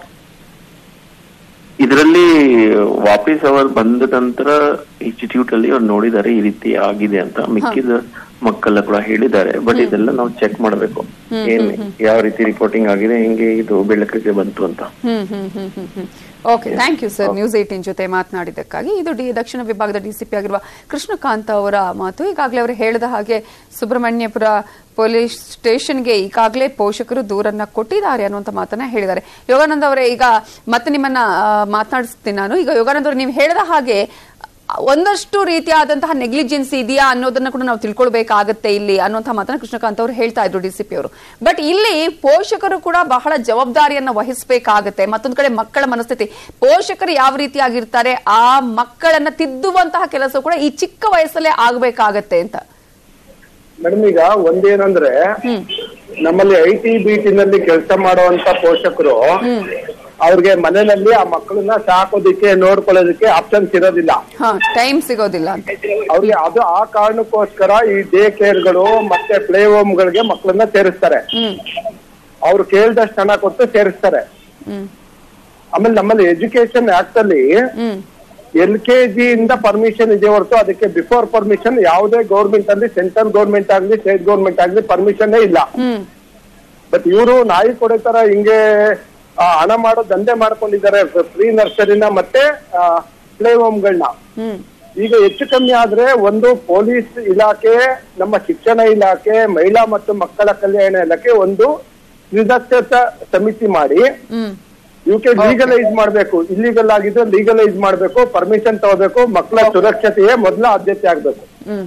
ಇದರಲ್ಲಿ ವಾಪಸ್ ಅವರು ಬಂದ ನಂತರ ಇನ್ಸ್ಟಿಟ್ಯೂಟ್ ಅಲ್ಲಿ ಅವ್ರು ನೋಡಿದ್ದಾರೆ ಈ ರೀತಿ ಆಗಿದೆ ಅಂತ ಮಿಕ್ಕಿದ ಮಕ್ಕಳ ಕೂಡ ಹೇಳಿದ್ದಾರೆ ಬಟ್ ಇದೆಲ್ಲ ನಾವು ಚೆಕ್ ಮಾಡಬೇಕು ಏನ್ ಯಾವ ರೀತಿ ರಿಪೋರ್ಟಿಂಗ್ ಆಗಿದೆ ಹೆಂಗೆ ಇದು ಬೆಳಕಿಗೆ ಬಂತು ಅಂತ ಹ್ಮ್ ಹ್ಮ್ ಹ್ಮ್ ಹ್ಮ್ ಹ್ಮ್ okay thank you sir news eighteen ಜೊತೆ ಮಾತನಾಡಿದ್ದಕ್ಕಾಗಿ ಇದು ಡಿ ದಕ್ಷಿಣ ವಿಭಾಗದ ಡಿಸಿಪಿ ಆಗಿರುವ ಕೃಷ್ಣಕಾಂತ್ ಅವರ ಮಾತು ಈಗಾಗಲೇ ಅವರು ಹೇಳಿದ ಹಾಗೆ ಸುಬ್ರಹ್ಮಣ್ಯಪುರ ಪೊಲೀಸ್ ಸ್ಟೇಷನ್ಗೆ ಈಗಾಗಲೇ ಪೋಷಕರು ದೂರನ್ನ ಕೊಟ್ಟಿದ್ದಾರೆ ಅನ್ನುವಂತ ಮಾತನ್ನ ಹೇಳಿದ್ದಾರೆ ಯೋಗಾನಂದ್ ಅವರೇ ಈಗ ಮತ್ತೆ ನಿಮ್ಮನ್ನ ಆ, ಮಾತನಾಡಿಸ್ತೀನಿ ನಾನು ಈಗ ಯೋಗಾನಂದ್ ಅವರು ನೀವು ಹೇಳಿದ ಹಾಗೆ ಒಂದಷ್ಟು ರೀತಿಯಾದಂತಹ ನೆಗ್ಲಿಜೆನ್ಸಿ ಇದೆಯಾ ಅನ್ನೋದನ್ನ ಕೂಡ ನಾವು ತಿಳ್ಕೊಳ್ಬೇಕಾಗತ್ತೆ ಇಲ್ಲಿ ಅನ್ನುವಂತಹ ಮಾತನ್ನ ಕೃಷ್ಣಕಾಂತ್ ಅವರು ಹೇಳ್ತಾ ಇದ್ರು ಡಿಸಿಪಿ ಅವರು ಬಟ್ ಇಲ್ಲಿ ಪೋಷಕರು ಕೂಡ ಬಹಳ ಜವಾಬ್ದಾರಿಯನ್ನ ವಹಿಸಬೇಕಾಗತ್ತೆ ಮತ್ತೊಂದ್ ಕಡೆ ಮಕ್ಕಳ ಮನಸ್ಥಿತಿ ಪೋಷಕರು ಯಾವ ರೀತಿಯಾಗಿರ್ತಾರೆ ಆ ಮಕ್ಕಳನ್ನ ತಿದ್ದುವಂತಹ ಕೆಲಸ ಕೂಡ ಈ ಚಿಕ್ಕ ವಯಸ್ಸಲ್ಲೇ ಆಗ್ಬೇಕಾಗತ್ತೆ ಅಂತ ಮೇಡಮ್ ಈಗ ಒಂದೇನಂದ್ರೆ ನಮ್ಮಲ್ಲಿ ಐ ಟಿ ನಲ್ಲಿ ಕೆಲಸ ಮಾಡುವಂತ ಪೋಷಕರು ಅವ್ರಿಗೆ ಮನೆಯಲ್ಲಿ ಆ ಮಕ್ಕಳನ್ನ ಸಾಕೋದಿಕ್ಕೆ ನೋಡ್ಕೊಳ್ಳೋದಕ್ಕೆ ಆಪ್ಷನ್ಸ್ ಇರೋದಿಲ್ಲ ಹಾ ಟೈಮ್ ಸಿಗೋದಿಲ್ಲ ಅಂತ ಅವ್ರಿಗೆ ಅದು ಆ ಕಾರಣಕ್ಕೋಸ್ಕರ ಈ ಡೇ ಕೇರ್ಗಳು ಮತ್ತೆ ಪ್ಲೇ ಹೋಮ್ ಗಳಿಗೆ ಮಕ್ಕಳನ್ನ ಸೇರಿಸ್ತಾರೆ ಹ್ಮ್ ಅವ್ರು ಕೇಳ್ದಷ್ಟು ಹಣ ಕೊಟ್ಟು ಸೇರಿಸ್ತಾರೆ ಹ್ಮ್ ಆಮೇಲೆ ನಮ್ಮಲ್ಲಿ ಎಜುಕೇಶನ್ ಆಕ್ಟ್ ಅಲ್ಲಿ ಹ್ಮ್ ಎಲ್ ಕೆ ಜಿ ಇಂದ ಪರ್ಮಿಷನ್ ಇದೆ ಹೊರತು ಅದಕ್ಕೆ ಬಿಫೋರ್ ಪರ್ಮಿಷನ್ ಯಾವುದೇ ಗೌರ್ಮೆಂಟ್ ಅಲ್ಲಿ ಸೆಂಟ್ರಲ್ ಗೌರ್ಮೆಂಟ್ ಆಗ್ಲಿ ಸ್ಟೇಟ್ ಗೌರ್ಮೆಂಟ್ ಆಗ್ಲಿ ಪರ್ಮಿಷನ್ ಇಲ್ಲ ಹ್ಮ್ ಬಟ್ ಇವರು ನಾಯಿ ಕೊಡೋ ತರ ಹಿಂಗೆ ಆ, ಹಣ ಮಾಡೋ ದಂಧೆ ಮಾಡ್ಕೊಂಡಿದ್ದಾರೆ ಫ್ರೀ ನರ್ಸರಿನ ಮತ್ತೆ ಪ್ಲೇ ಹೋಮ್ಗಳನ್ನ ಹ್ಮ್ ಈಗ ಹೆಚ್ಚು ಕಮ್ಮಿ ಆದ್ರೆ ಒಂದು ಪೊಲೀಸ್ ಇಲಾಖೆ ನಮ್ಮ ಶಿಕ್ಷಣ ಇಲಾಖೆ ಮಹಿಳಾ ಮತ್ತು ಮಕ್ಕಳ ಕಲ್ಯಾಣ ಇಲಾಖೆ ಒಂದು ಸದಸ್ಯತ ಸಮಿತಿ ಮಾಡಿ ಹ್ಮ್ ಇವಕ್ಕೆ ಲೀಗಲೈಸ್ ಮಾಡ್ಬೇಕು ಇಲ್ಲಿಗಲ್ ಆಗಿದ್ದು ಲೀಗಲೈಸ್ ಮಾಡ್ಬೇಕು ಪರ್ಮಿಷನ್ ತಗೋಬೇಕು ಮಕ್ಕಳ ಸುರಕ್ಷತೆಯೇ ಮೊದಲ ಆದ್ಯತೆ ಆಗ್ಬೇಕು ಹ್ಮ್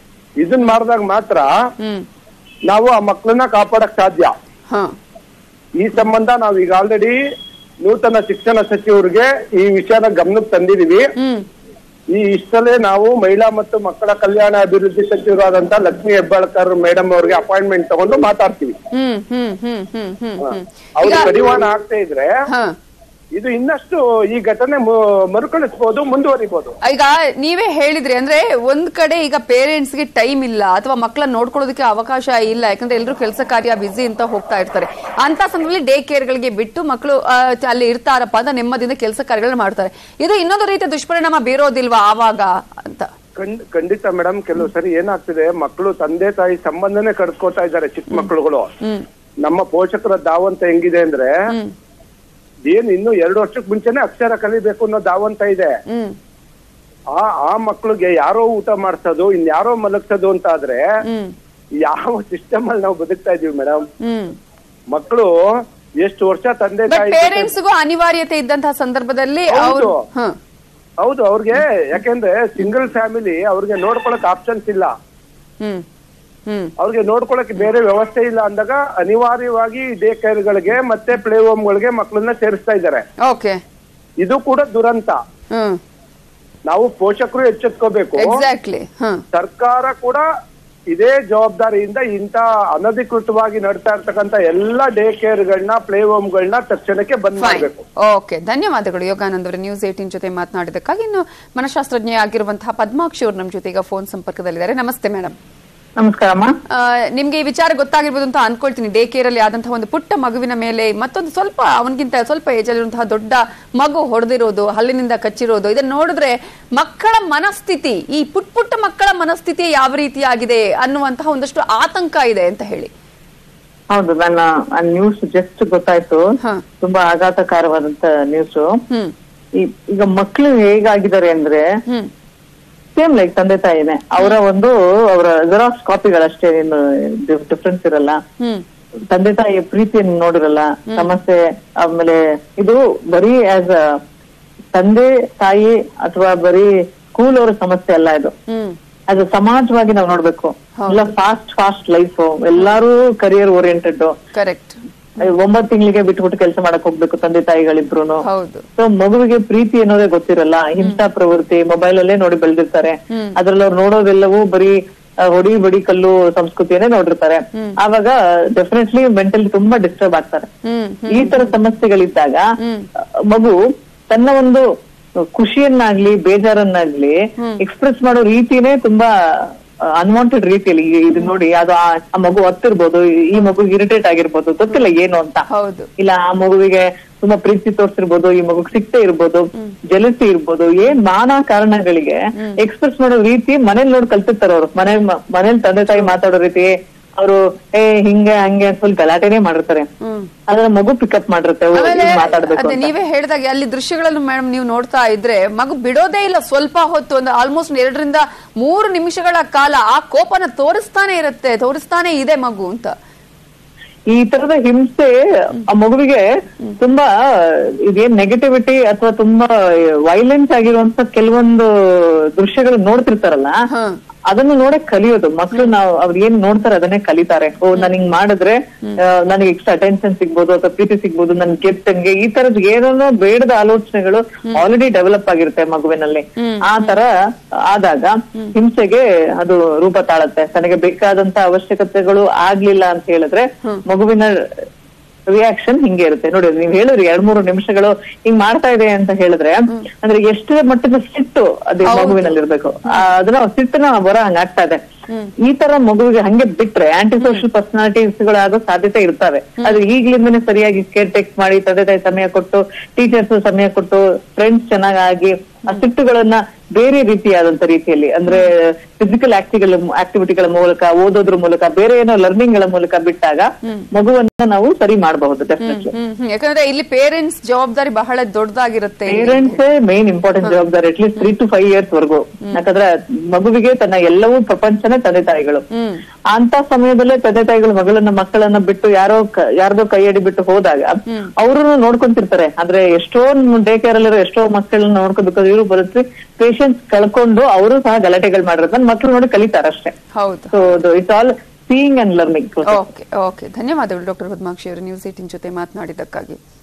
ಇದನ್ ಮಾಡಿದಾಗ ಮಾತ್ರ ಹ್ಮ್ ನಾವು ಆ ಮಕ್ಕಳನ್ನ ಕಾಪಾಡಕ್ ಸಾಧ್ಯ ಹಾ ಈ ಸಂಬಂಧ ನಾವು ಈಗ ಆಲ್ರೆಡಿ ನೂತನ ಶಿಕ್ಷಣ ಸಚಿವರಿಗೆ ಈ ವಿಷಯನ ಗಮನಕ್ಕೆ ತಂದಿದೀವಿ ಹ್ಮ್ ಈ ಇಷ್ಟಲ್ಲೇ ನಾವು ಮಹಿಳಾ ಮತ್ತು ಮಕ್ಕಳ ಕಲ್ಯಾಣ ಅಭಿವೃದ್ಧಿ ಸಚಿವರಾದಂತ ಲಕ್ಷ್ಮಿ ಹೆಬ್ಬಾಳ್ಕರ್ ಮೇಡಮ್ ಅವ್ರಿಗೆ ಅಪಾಯಿಂಟ್ಮೆಂಟ್ ತಗೊಂಡು ಮಾತಾಡ್ತೀವಿ ಹ್ಮ್ ಹ್ಮ್ ಹ್ಮ್ ಹ್ಮ್ ಹ್ಮ್ ಹ್ಮ್ ಅವ್ರು ಈಗ- ಕಡಿವಾಣ ಆಗ್ತಾ ಇದ್ರೆ ಹಾ ಇದು ಇನ್ನಷ್ಟು ಈ ಘಟನೆ ಮು- ಮರುಕಳಿಸಬಹುದು ಮುಂದುವರಿಬಹುದು ಈಗ ನೀವೇ ಹೇಳಿದ್ರಿ ಅಂದ್ರೆ ಒಂದ್ ಕಡೆ ಈಗ ಪೇರೆಂಟ್ಸ್ ಗೆ ಟೈಮ್ ಇಲ್ಲ ಅಥವಾ ಮಕ್ಕಳನ್ನ ನೋಡ್ಕೊಳ್ಳೋದಕ್ಕೆ ಅವಕಾಶ ಇಲ್ಲ ಯಾಕಂದ್ರೆ ಎಲ್ಲರೂ ಕೆಲಸ ಕಾರ್ಯ ಬಿಸಿ ಅಂತ ಹೋಗ್ತಾ ಇರ್ತಾರೆ ಅಂತ ಸಂದರ್ಭದಲ್ಲಿ ಡೇ ಕೇರ್ ಗಳಿಗೆ ಬಿಟ್ಟು ಮಕ್ಕಳು ಆ, ಅಲ್ಲಿ ಇರ್ತಾರಪ್ಪ ಅಂತ ನೆಮ್ಮದಿಯಿಂದ ಕೆಲಸ ಕಾರ್ಯಗಳನ್ನ ಮಾಡ್ತಾರೆ ಇದು ಇನ್ನೊಂದು ರೀತಿಯ ದುಷ್ಪರಿಣಾಮ ಬೀರೋದಿಲ್ವಾ ಆವಾಗ ಅಂತ ಖಂಡ್- ಖಂಡಿತ ಮೇಡಮ್ ಕೆಲವು ಸರಿ ಏನಾಗ್ತಿದೆ ಮಕ್ಕಳು ತಂದೆ ತಾಯಿ ಸಂಬಂಧನೇ ಕಳ್ಸ್ಕೊತಾ ಇದ್ದಾರೆ ಚಿಕ್ಕ ಮಕ್ಕಳುಗಳು ಹ್ಮ್ ನಮ್ಮ ಪೋಷಕರ ದಾವಂತ ಹೆಂಗಿದೆ ಅಂದ್ರೆ ಹ್ಮ್ ಏನ್ ಇನ್ನು ಎರಡು ವರ್ಷಕ್ಕೆ ಮುಂಚೆನೆ ಅಕ್ಷರ ಕಲಿಬೇಕು ಅನ್ನೋ ದಾವಂತ ಇದೆ ಹ್ಮ್ ಆ ಆ ಮಕ್ಳಿಗೆ ಯಾರೋ ಊಟ ಮಾಡ್ಸೋದು ಇನ್ಯಾರೋ ಮಲಗ್ಸೋದು ಅಂತ ಆದ್ರೆ ಹ್ಮ್ ಯಾವ ಸಿಸ್ಟಮ್ ಅಲ್ಲಿ ನಾವು ಬದುಕ್ತಾ ಇದೀವಿ ಮೇಡಮ್ ಹ್ಮ್ ಮಕ್ಕಳು ಎಷ್ಟು ವರ್ಷ ತಂದೆ ಬಟ್ ತಾಯಿ ಜೊತೆ- ಪೇರೆಂಟ್ಸ್ಗೂ ಅನಿವಾರ್ಯತೆ ಇದ್ದಂತಹ ಸಂದರ್ಭದಲ್ಲಿ ಅವರು ಹೌದು. ಹ ಹೌದು ಅವ್ರಿಗೆ ಯಾಕೆಂದ್ರೆ ಸಿಂಗಲ್ ಫ್ಯಾಮಿಲಿ ಅವ್ರಿಗೆ ನೋಡ್ಕೊಳಕ್ ಆಪ್ಷನ್ಸ್ ಇಲ್ಲ ಹ್ಮ್ ಹ್ಮ್ ಅವ್ರಿಗೆ ನೋಡ್ಕೊಳಕ್ ಬೇರೆ ವ್ಯವಸ್ಥೆ ಇಲ್ಲ ಅಂದಾಗ ಅನಿವಾರ್ಯವಾಗಿ ಡೇ ಕೇರ್ಗಳಿಗೆ ಮತ್ತೆ ಪ್ಲೇ ಹೋಮ್ಗಳಿಗೆ ಮಕ್ಕಳನ್ನ ಸೇರಿಸ್ತಾ ಇದ್ದಾರೆ ಓಕೆ ಇದು ಕೂಡ ದುರಂತ ಹ್ಮ್ ನಾವು ಪೋಷಕರು ಎಚ್ಚೆತ್ಕೋಬೇಕು ಎಕ್ಸಾಕ್ಟ್ಲಿ ಹ್ಮ್ ಸರ್ಕಾರ ಕೂಡ ಇದೇ ಜವಾಬ್ದಾರಿಯಿಂದ ಇಂತ ಅನಧಿಕೃತವಾಗಿ ನಡ್ತಾ ಇರ್ತಕ್ಕಂತ ಎಲ್ಲಾ ಡೇ ಕೇರ್ಗಳನ್ನ ಪ್ಲೇ ಹೋಮ್ಗಳನ್ನ ತಕ್ಷಣಕ್ಕೆ ಬಂದ್ ಫೈನ್ ಮಾಡಬೇಕು ಓಕೆ ಧನ್ಯವಾದಗಳು ಯೋಗಾನಂದ್ ಅವರು ನ್ಯೂಸ್ ಏಟೀನ್ ಜೊತೆ ಮಾತನಾಡಿದಕ್ಕಾಗಿ ಇನ್ನು ಮನಃಶಾಸ್ತ್ರಜ್ಞೆ ಆಗಿರುವಂತಹ ಪದ್ಮಾಕ್ಷಿ ಅವರು ನಮ್ಮ ಜೊತೆ ಈಗ ಫೋನ್ ಸಂಪರ್ಕದಲ್ಲಿದ್ದಾರೆ ನಮಸ್ತೆ ಮೇಡಮ್ ನಮಸ್ಕಾರಮ್ಮ ನಿಮ್ಗೆ ಈ ವಿಚಾರ ಗೊತ್ತಾಗಿರ್ಬೋದು ಅಂತ ಅನ್ಕೊಳ್ತೀನಿ ಡೇ ಕೇರ್ ಅಲ್ಲಿ ಆದಂತಹ ಒಂದು ಪುಟ್ಟ ಮಗುವಿನ ಮೇಲೆ ಮತ್ತೊಂದು ಸ್ವಲ್ಪ ಅವನಿಗಿಂತ ಸ್ವಲ್ಪ ಏಜ್ ಅಲ್ಲಿರುವಂತಹ ದೊಡ್ಡ ಮಗು ಹೊಡೆದಿರೋದು ಹಲ್ಲಿನಿಂದ ಕಚ್ಚಿರೋದು ಇದನ್ನ ನೋಡಿದ್ರೆ ಮಕ್ಕಳ ಮನಸ್ಥಿತಿ ಈ ಪುಟ್ ಪುಟ್ಟ ಮಕ್ಕಳ ಮನಸ್ಥಿತಿ ಯಾವ ರೀತಿಯಾಗಿದೆ ಅನ್ನುವಂತಹ ಒಂದಷ್ಟು ಆತಂಕ ಇದೆ ಅಂತ ಹೇಳಿ ಹೌದು ನನ್ನ ನ್ಯೂಸ್ ಜಸ್ಟ್ ಗೊತ್ತಾಯ್ತು ಹಾ. ತುಂಬಾ ಆಘಾತಕಾರವಾದಂತ ನ್ಯೂಸ್ ಹ್ಮ್ ಈಗ ಮಕ್ಳು ಹೇಗಾಗಿದ್ದಾರೆ ಅಂದ್ರೆ ಹ್ಮ್ ಸೇಮ್ ಲೈಕ್ ತಂದೆ ತಾಯಿನೇ ಅವರ ಒಂದು ಅವರ ಜೆರಾಕ್ಸ್ ಕಾಪಿಗಳಷ್ಟೇ ಏನು ಡಿಫ್ರೆನ್ಸ್ ಇರಲ್ಲ ಹ್ಮ್ ತಂದೆ ತಾಯಿಯ ಪ್ರೀತಿಯನ್ನು ನೋಡಿರಲ್ಲ ಸಮಸ್ಯೆ ಆಮೇಲೆ ಇದು ಬರೀ ಆಸ್ ಅ ತಂದೆ ತಾಯಿ ಅಥವಾ ಬರೀ ಸ್ಕೂಲ್ ಅವರ ಸಮಸ್ಯೆ ಅಲ್ಲ ಇದು ಹ್ಮ್ ಅದು ಸಮಾಜವಾಗಿ ನಾವು ನೋಡ್ಬೇಕು ಎಲ್ಲ ಫಾಸ್ಟ್ ಫಾಸ್ಟ್ ಲೈಫ್ ಎಲ್ಲಾರು ಕರಿಯರ್ ಓರಿಯೆಂಟೆಡ್ ಕರೆಕ್ಟ್ ಒಂಬತ್ತು ತಿಂಗಳಿಗೆ ಬಿಟ್ಬಿಟ್ಟು ಕೆಲಸ ಮಾಡಕ್ ಹೋಗ್ಬೇಕು ತಂದೆ ತಾಯಿಗಳಿಬ್ರು ಹೌದು ಸೊ ಮಗುವಿಗೆ ಪ್ರೀತಿ ಅನ್ನೋದೇ ಗೊತ್ತಿರಲ್ಲ ಹಿಂಸಾ ಪ್ರವೃತ್ತಿ ಮೊಬೈಲ್ ಅಲ್ಲೇ ನೋಡಿ ಬೆಳೆದಿರ್ತಾರೆ ಅದ್ರಲ್ಲಿ ಅವ್ರು ನೋಡೋದೆಲ್ಲವೂ ಬರೀ ಆ, ಹೊಡಿ ಬಡಿ ಕಲ್ಲು ಸಂಸ್ಕೃತಿಯನ್ನೇ ನೋಡಿರ್ತಾರೆ ಆವಾಗ ಡೆಫಿನೆಟ್ಲಿ ಮೆಂಟಲಿ ತುಂಬಾ ಡಿಸ್ಟರ್ಬ್ ಆಗ್ತಾರೆ ಹ್ಮ್ ಈ ತರ ಸಮಸ್ಯೆಗಳಿದ್ದಾಗ ಆ, ಮಗು ತನ್ನ ಒಂದು ಖುಷಿಯನ್ನಾಗ್ಲಿ ಬೇಜಾರನ್ನಾಗ್ಲಿ ಎಕ್ಸ್ಪ್ರೆಸ್ ಮಾಡೋ ರೀತಿನೇ ತುಂಬಾ ಅನ್ವಾಂಟೆಡ್ ರೀತಿಯಲ್ಲಿ ಈಗ ಇದು ನೋಡಿ ಅದು ಆ ಆ ಮಗು ಹತ್ತಿರ್ಬೋದು ಈ ಮಗು ಇರಿಟೇಟ್ ಆಗಿರ್ಬೋದು ಗೊತ್ತಿಲ್ಲ ಏನು ಅಂತ ಹೌದು ಇಲ್ಲ ಆ ಮಗುವಿಗೆ ತುಂಬಾ ಪ್ರೀತಿ ತೋರಿಸಿರ್ಬೋದು ಈ ಮಗುಗ್ ಸಿಕ್ತೆ ಇರ್ಬೋದು ಜಲಸಿ ಇರ್ಬೋದು ಏನ್ ನಾನಾ ಕಾರಣಗಳಿಗೆ ಎಕ್ಸ್ಪ್ರೆಸ್ ಮಾಡೋ ರೀತಿ ಮನೇಲಿ ನೋಡಿ ಕಲ್ತಿರ್ತಾರೆ ಅವ್ರು ಮನೆ ಮನೇಲಿ ತಂದೆ ತಾಯಿ ಮಾತಾಡೋ ರೀತಿ ಅವರು ಏ ಹಿಂಗೆ ಹಂಗೆ ಅಂತ ಫುಲ್ ಗಲಾಟೆನೇ ಮಾಡಿರ್ತಾರೆ ಹ್ಮ್ ಅದನ್ನ ಮಗು ಪಿಕಪ್ ಮಾಡಿರುತ್ತೆ ಓ, ಆಮೇಲೆ ಹಿಂಗ್ ಮಾತಾಡ್ಬೇಕು ಅದೇ ಅಂತ ನೀವೇ ಹೇಳಿದಾಗ ಅಲ್ಲಿ ದೃಶ್ಯಗಳನ್ನು ಮೇಡಮ್ ನೀವು ನೋಡ್ತಾ ಇದ್ರೆ ಮಗು ಬಿಡೋದೇ ಇಲ್ಲ ಸ್ವಲ್ಪ ಹೊತ್ತು ಒಂದು ಆಲ್ಮೋಸ್ಟ್ ಎರಡರಿಂದ ಮೂರು ನಿಮಿಷಗಳ ಕಾಲ ಆ ಕೋಪನ ತೋರಿಸ್ತಾನೆ ಇರುತ್ತೆ ತೋರಿಸ್ತಾನೆ ಇದೆ ಮಗು ಅಂತ ಈ ತರದ ಹಿಂಸೆ ಆ ಮಗುವಿಗೆ ತುಂಬಾ ಇದೇನ್ ನೆಗೆಟಿವಿಟಿ ಅಥವಾ ತುಂಬಾ ವೈಲೆಂಟ್ ಆಗಿರುವಂತ ಕೆಲವೊಂದು ದೃಶ್ಯಗಳು ನೋಡ್ತಿರ್ತಾರಲ್ಲ ಹ. ಅದನ್ನು ನೋಡೇ ಕಲಿಯೋದು ಮಕ್ಳು ನಾವು ಅವ್ರು ಏನ್ ನೋಡ್ತಾರೆ ಅದನ್ನೇ ಕಲಿತಾರೆ ಓ ನಾನು ಹಿಂಗ್ ಮಾಡಿದ್ರೆ ಆ, ನನಗೆ ಎಕ್ಸ್ಟ್ರಾ ಅಟೆನ್ಷನ್ ಸಿಗ್ಬೋದು ಅಥವಾ ಪ್ರೀತಿ ಸಿಗ್ಬೋದು ನನ್ ಗೆತ್ತಂಗೆ ಈ ತರದ್ ಏನೇನೋ ಬೇಡದ ಆಲೋಚನೆಗಳು ಆಲ್ರೆಡಿ ಡೆವಲಪ್ ಆಗಿರುತ್ತೆ ಮಗುವಿನಲ್ಲಿ ಆ ತರ ಆದಾಗ ಹಿಂಸೆಗೆ ಅದು ರೂಪ ತಾಳತ್ತೆ ತನಗೆ ಬೇಕಾದಂತ ಅವಶ್ಯಕತೆಗಳು ಆಗ್ಲಿಲ್ಲ ಅಂತ ಹೇಳಿದ್ರೆ ಮಗುವಿನ ರಿಯಾಕ್ಷನ್ ಹಿಂಗೆ ಇರುತ್ತೆ ನೋಡಿ ನೀವ್ ಹೇಳಿದ್ರಿ ಎರಡ್ ಮೂರು ನಿಮಿಷಗಳು ಹಿಂಗ್ ಮಾಡ್ತಾ ಇದೆ ಅಂತ ಹೇಳಿದ್ರೆ ಅಂದ್ರೆ ಎಷ್ಟರ ಮಟ್ಟದ ಸಿಟ್ಟು ಅದೇ ಮಗುವಿನಲ್ಲಿ ಇರ್ಬೇಕು ಆ, ಅದನ್ನ ಸಿಟ್ಟನ್ನ ಹೊರ ಹಂಗಾಗ್ತಾ ಇದೆ ಈ ತರ ಮಗುವಿಗೆ ಹಂಗೆ ಬಿಟ್ರೆ ಆಂಟಿ ಸೋಷಿಯಲ್ ಪರ್ಸನಾಲಿಟೀಸ್ಗಳಾಗೋ ಸಾಧ್ಯತೆ ಇರ್ತವೆ ಅದು ಈಗ್ಲಿಂದನೇ ಸರಿಯಾಗಿ ಕೇರ್ ಟೇಕ್ ಮಾಡಿ ತಂದೆ ತಾಯಿ ಸಮಯ ಕೊಟ್ಟು ಟೀಚರ್ಸ್ ಸಮಯ ಕೊಟ್ಟು ಫ್ರೆಂಡ್ಸ್ ಚೆನ್ನಾಗಿ ಆ ಸಿಟ್ಟುಗಳನ್ನ ಬೇರೆ ರೀತಿಯಾದಂತ ರೀತಿಯಲ್ಲಿ ಅಂದ್ರೆ ಫಿಸಿಕಲ್ ಆಕ್ಟಿಗಳ ಆಕ್ಟಿವಿಟಿಗಳ ಮೂಲಕ ಓದೋದ್ರ ಮೂಲಕ ಬೇರೆ ಏನೋ ಲರ್ನಿಂಗ್ ಗಳ ಮೂಲಕ ಬಿಟ್ಟಾಗ ಮಗುವನ್ನ ನಾವು ಸರಿ ಮಾಡಬಹುದು ಡೆಫಿನೆಟ್ಲಿ ಹ್ಮ್ ಹ್ಮ್. ಯಾಕಂದ್ರೆ ಇಲ್ಲಿ ಪೇರೆಂಟ್ಸ್ ಜವಾಬ್ದಾರಿ ಬಹಳ ದೊಡ್ಡದಾಗಿರುತ್ತೆ ಪೇರೆಂಟ್ಸ್ ಮೇನ್ ಇಂಪಾರ್ಟೆಂಟ್ ಜವಾಬ್ದಾರಿ at least three to five years ವರ್ಗು ಯಾಕಂದ್ರೆ ಮಗುವಿಗೆ ತನ್ನ ಎಲ್ಲವೂ ಪ್ರಪಂಚನೇ ತಂದೆ ತಾಯಿಗಳು ಅಂತ ಸಮಯದಲ್ಲೇ ತಂದೆ ತಾಯಿಗಳು ಮಗಳನ್ನ ಮಕ್ಕಳನ್ನ ಬಿಟ್ಟು ಯಾರೋ ಕ- ಯಾರ್ದೋ ಕೈಯಡಿ ಬಿಟ್ಟು ಹೋದಾಗ ಅವರು ನೋಡ್ಕೊಂತಿರ್ತಾರೆ ಅಂದ್ರೆ ಎಷ್ಟೋ ಡೇ ಕೇರ್ ಅಲ್ಲಿರೋ ಎಷ್ಟೋ ಮಕ್ಕಳನ್ನ ನೋಡ್ಕೋಬೇಕು ಇವರು ಬರುತ್ತೆ ಪೇಷನ್ಸ್ ಕಳ್ಕೊಂಡು ಅವರು ಸಹ ಗಲಾಟೆಗಳು ಮಾಡಿರೋದನ್ನ ಮಕ್ಳು ನೋಡಿ ಕಲಿತಾರಷ್ಟೇ ಹೌದು so it's all seeing and learning okay okay ಧನ್ಯವಾದಗಳು ಡಾಕ್ಟರ್ ಪದ್ಮಾಕ್ಷಿ ಅವರು ನ್ಯೂಸ್ ಏಟಿನ್ ಜೊತೆ ಮಾತನಾಡಿದ್ದಕ್ಕಾಗಿ